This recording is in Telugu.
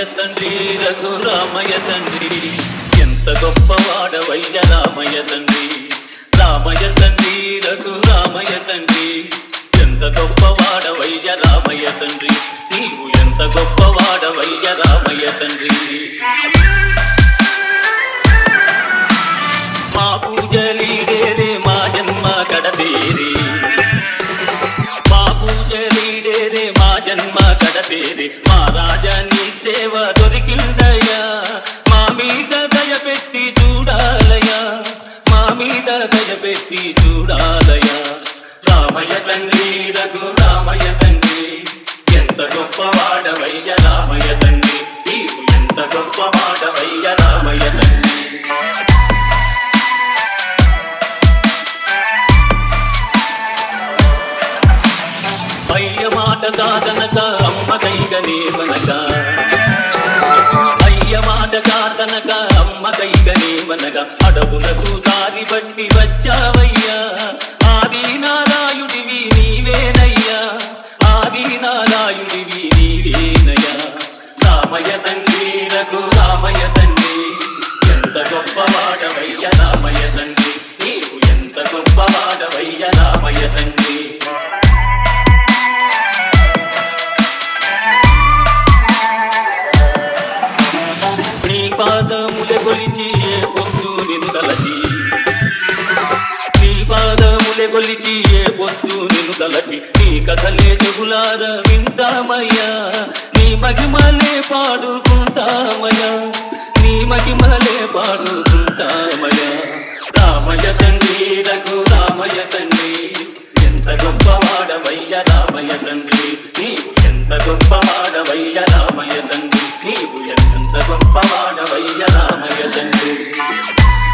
తండ్రి రఘురామయ్య తండ్రి ఎంత గొప్పవాడవయ్య రామయ్య తండ్రి రామయ్య తండ్రి రఘురామయ్య తండ్రి ఎంత గొప్పవాడవయ్య రామయ్య తండ్రి నీవు ఎంత గొప్పవాడవయ్య రామయ్య తండ్రి మా పూజలీడేరే మా జన్మ గడపేరే మా పూజలీడేరే మా జన్మ గడపేరే మా రాజా నీ సేవ దొరికిందయ్యా మా మీద దయ పెట్టి చూడాలయ్యా మా మీద దయ పెట్టి చూడాలయ్యా రామయ్య తండ్రి రఘు రామయ్య తండ్రి ఎంత గొప్పవాడవయ్య రామయ్య తండ్రి నీవు ఎంత గొప్పవాడవయ్య రామయ్య తండ్రి అయ్య మాట కాదనక అమ్మ కైగనేమనక అయ్య మాట కాదనక అమ్మ కైగనేమనక అడవులకు దారి బట్టి వచ్చావయ్యా ఆది నారాయుడివి నీవేనయ్యా ఆది నారాయుడివి నీవేనయ్యా రామయ్య తండ్రి రఘు రామయ్య తండ్రి ఎంత గొప్పవాడవయ్య రామయ్య తండ్రి నీవు ఎంత గొప్పవాడవయ్య రామయ్య తండ్రి నీ పాదముల కొలిచి ఏ పొద్దు నిన్ను తలచి నీ పాదముల కొలిచి ఏ పొద్దు నిన్ను తలచి నీ కథలే చెగులార వింటామయ్యా నీ మహిమలే పాడుకుంటామయ్యా నీ మహిమలే పాడుకుంటామయ్యా రామయ్య తండ్రి రఘు రామయ్య తండ్రి ఎంత గొప్పవాడవయ్య రామయ్య తండ్రి నీవు ఎంత గొప్పవాడవయ్య రామయ్య తండ్రి నీవు ఎంత గొప్పవాడవయ్య రామయ్య తండ్రి